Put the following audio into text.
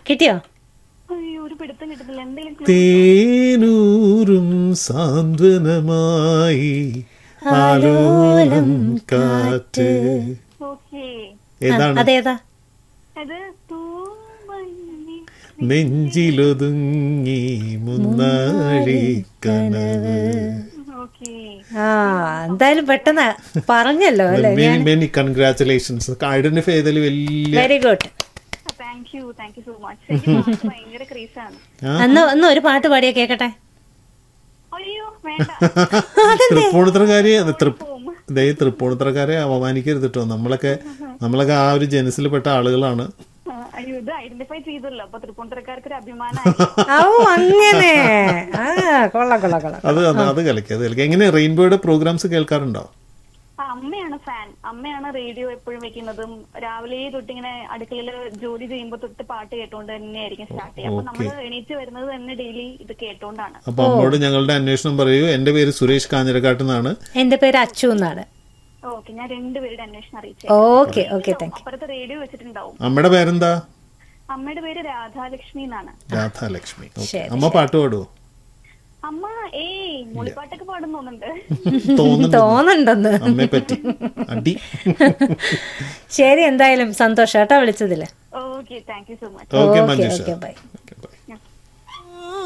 കിട്ടിയോ അയ്യോ ഒരു പിടുത്തം കിട്ടുന്നില്ല എന്തെങ്കിലും തേനൂറും സാന്ത്വനമായി ആലോലം കാറ്റ് ഓക്കെ ഏതാണ് അതേതാ അത് തൂമഞ്ഞി നെഞ്ചിലൊതുങ്ങി മുന്നാഴി കനവ് ഓക്കെ ആ എന്തായാലും പെട്ടെന്ന് പറഞ്ഞല്ലോ അല്ലേ മെനി മെനി കൺഗ്രാറ്റുലേഷൻസ് ഐഡന്റിഫൈ ചെയ്തതിൽ വലിയ very good thank you thank you so much എനിക്ക് പാട്ട് ഭയങ്കര ക്രേസാണ് അന്ന് ഒന്ന് ഒരു പാട്ട് പാടിയാ കേക്കട്ടെ അയ്യോ വേണ്ട തൃപ്പൂണിത്തറക്കാരെ ദേ തൃപ്പൂണിത്തറക്കാരെ അപമാനിക്കരുത് കേട്ടോ നമ്മളൊക്കെ നമ്മളൊക്കെ ആ ഒരു ജനസിൽപ്പെട്ട ആളുകളാണ് ആ, അയ്യോ ഇത് ഐഡന്റിഫൈ ചെയ്തല്ലോ അപ്പൊ തൃപ്പൂണിത്തറക്കാർക്ക് ഒരു അഭിമാനമായി ഓ അങ്ങനെ ആ കൊള്ളാം കൊള്ളാം കൊള്ളാം അത് അത് അത് കളിക്കുക അത് കളിക്കുക എങ്ങനെ റെയിൻബോയുടെ പ്രോഗ്രാംസ് കേൾക്കാറുണ്ടോ ആ, അമ്മയാണ് ഫാൻ അമ്മയാണ് റേഡിയോ എപ്പോഴും വെക്കുന്നതും രാവിലെ തൊട്ടിങ്ങനെ അടുക്കളയിൽ ജോലി ചെയ്യുമ്പോൾ തൊട്ട് പാട്ട് കേട്ടോണ്ട് തന്നെയായിരിക്കും സ്റ്റാർട്ട് ചെയ്യുക അപ്പൊ നമ്മള് എണീറ്റ് വരുന്നത് തന്നെ ഡെയിലി ഇത് കേട്ടോണ്ടാണ് അപ്പൊ അമ്മോട് ഞങ്ങളുടെ അന്വേഷണം പറയൂ എന്റെ പേര് സുരേഷ് കാഞ്ഞിരക്കാട്ട് നിന്നാണ് എന്റെ പേര് അച്ചു എന്നാണ് ഓക്കെ ഞാൻ രണ്ടുപേരുടെ അന്വേഷണം അറിയിച്ചേ ഓക്കെ ഓക്കെ താങ്ക് അപ്പുറത്ത് റേഡിയോ വെച്ചിട്ടുണ്ടാവും അമ്മയുടെ പേരെന്താ അമ്മയുടെ പേര് രാധാലക്ഷ്മി എന്നാണ് രാധാലക്ഷ്മി ഓക്കെ ശരി, അമ്മ പാട്ട് പാടുവോ അമ്മ ഏയ് മുളിപ്പാട്ടൊക്കെ പാടുന്നുണ്ട് തോന്നുന്നു തോന്നുന്നുണ്ടെന്ന് അമ്മയെ പറ്റി അടി ശരി എന്തായാലും സന്തോഷം കേട്ടോ വിളിച്ചതില് okay thank you so much okay okay Manjusha okay by